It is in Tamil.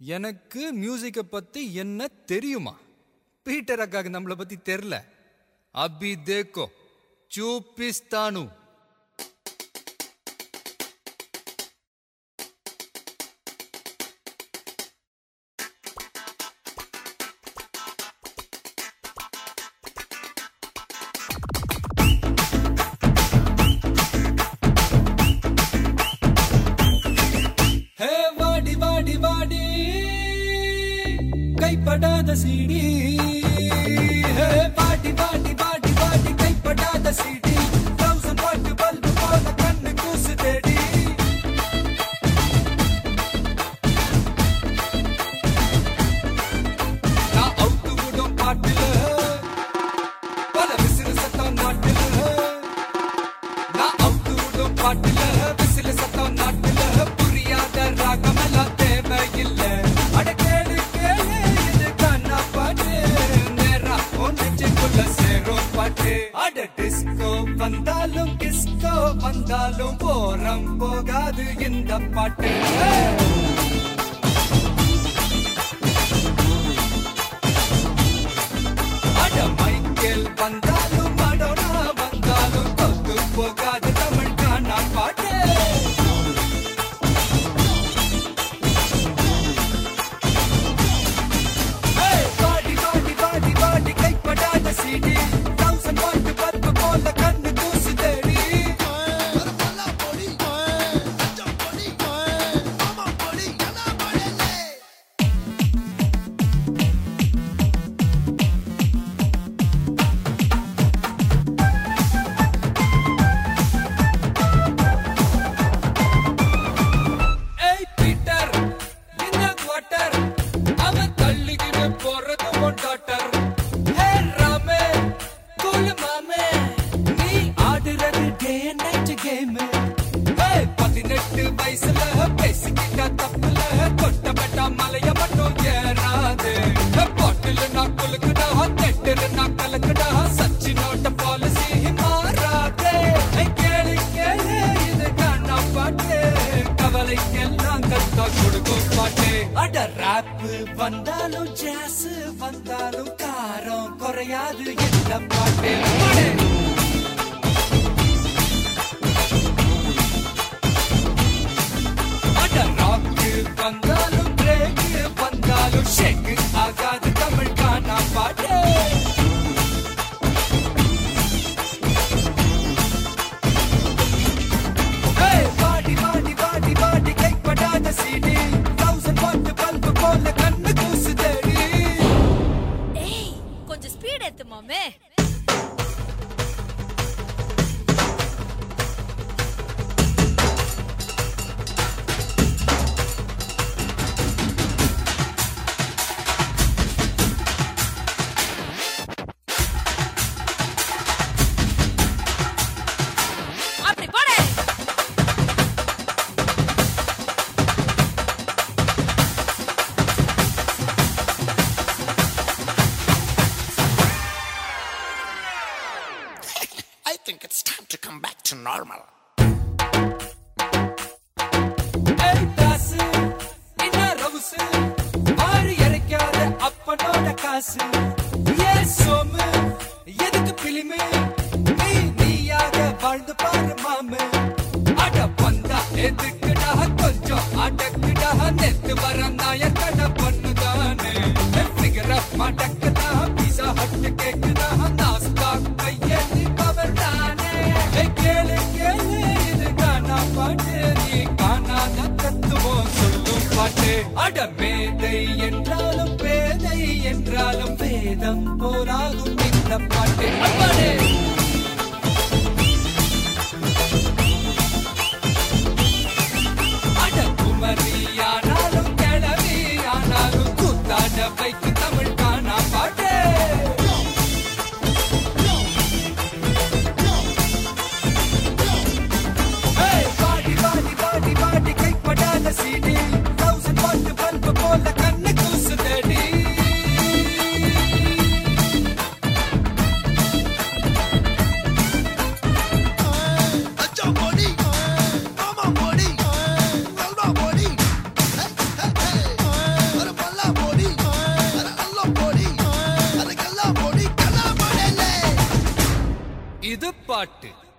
எனக்கு மியூசிக்கை பத்தி என்ன தெரியுமா பீட்டர் அக்காக்கு நம்மளை பத்தி தெரில அபி தேக்கோ చూపిస్తాను ஹே வாடி வாடி வாடி கைப்படாத சீடி ஹே வாடி வாடி வாடி வாடி கைப்படாத சீடி தௌசண்ட் வாட் பல்பு போல கண்ணு கூசு தேடி நான் அவுத்து விடும் பாட்டுல பல விசிறு சத்தம் நாட்டுல நான் அவுத்து விடும் பாட்டுல விசிறு சத்தம் நாட்டுல புரியாத ராகமெல்லாம் தேவையில்லை அட கேளு கேளு இது கண்ணா பாட்டு நேரா ஒன்றுக்குள்ள சேரும் பாட்டு அட டிஸ்கோ வந்தாலும் கிஸ்கோ வந்தாலும் போரம் போகாது இந்த பாட்டு அட மைக்கேல் வந்தாலும் மடோனா வந்தாலும் தொத்து போகாது தமிழ் காணா பாட்டு ஏய், பாடி பாடி பாடி பாடி கைப்படாத சீடி தௌசண்ட் வாட் பல்பு போல கண்ணு தூசு தேடி ஏய் பீட்டர் இந்த குவார்ட்டர் அவன் தள்ளிக்கிட்டு போறது உன் டாட்டர் ஹே ராமே கூல் மாமே நீ ஆடுறது டே நைட் கேம் ஏய் பதினெட்டு வயசுல பேசிக்கிட்ட தப்புல கொட்டப்பட்ட மலைய மட்டும் ஏறாது பாட்டில் நான் குலுக்குடா தெட்டு நான் கலக்குடா சச்சினோட பாலிசி மாறாதே ஏய், கேளு கேளு இது காணா பாட்டு கவலைக்கெல்லாம் கத்தா கொடுக்கும் பாட்டு அட ராப் வந்தாலும் ஜாஸ் வந்தாலும் காரம் குறையாது இந்த பாட்டு பாடு. அட ராக் வந்தாலும் பிரேக் வந்தாலும் ஷேக் ஆகாது தமிழ் காணா பாட்டு ஏய், வாடி வாடி வாடி வாடி கைப்படாத சீடி தௌசண்ட் வாட் பல்பு போல கண்ணு கூசு தேடி ஏய் கொஞ்சம் ஸ்பீட் ஏத்து மாமே அப்படி போடு I think it's time to come back to normal. ஏய் தாசு என்ன ரவுசு ஆறு இறைக்காத அப்பனோட காசு ஏ சோமு எதுக்கு பிலிமு நீ நீயாக வாழ்ந்து பாரு மாமு அட பந்தா எதுக்குடா கொஞ்சம் அடக்குடா நெத்து வர நாய கடை பண்ணுதானே ஃபிகர் அப் மடக்குதா பீஸா ஹட் கேக்குதா நாஸ்தா கையெழுதி பவர் தானே ஏய், கேளு கேளு இது காணா பாட்டு நீ காணாத தத்துவம் சொல்லும் பாட்டு அட மேதை என்றாலும் பேதை என்றாலும் வேதம் போராகும் இந்த பாட்டு அப்பாடே அட குமரி ஆனாலும் கிளவி ஆனாலும் கூத்தாட வைக்கு தமிழ் காணா பாட்டு ஏய், வாடி வாடி வாடி வாடி கைப்படாத சீடி தௌசண்ட் வாட் பல்பு போல கண்ணு கூசு தேடி இது பாட்டு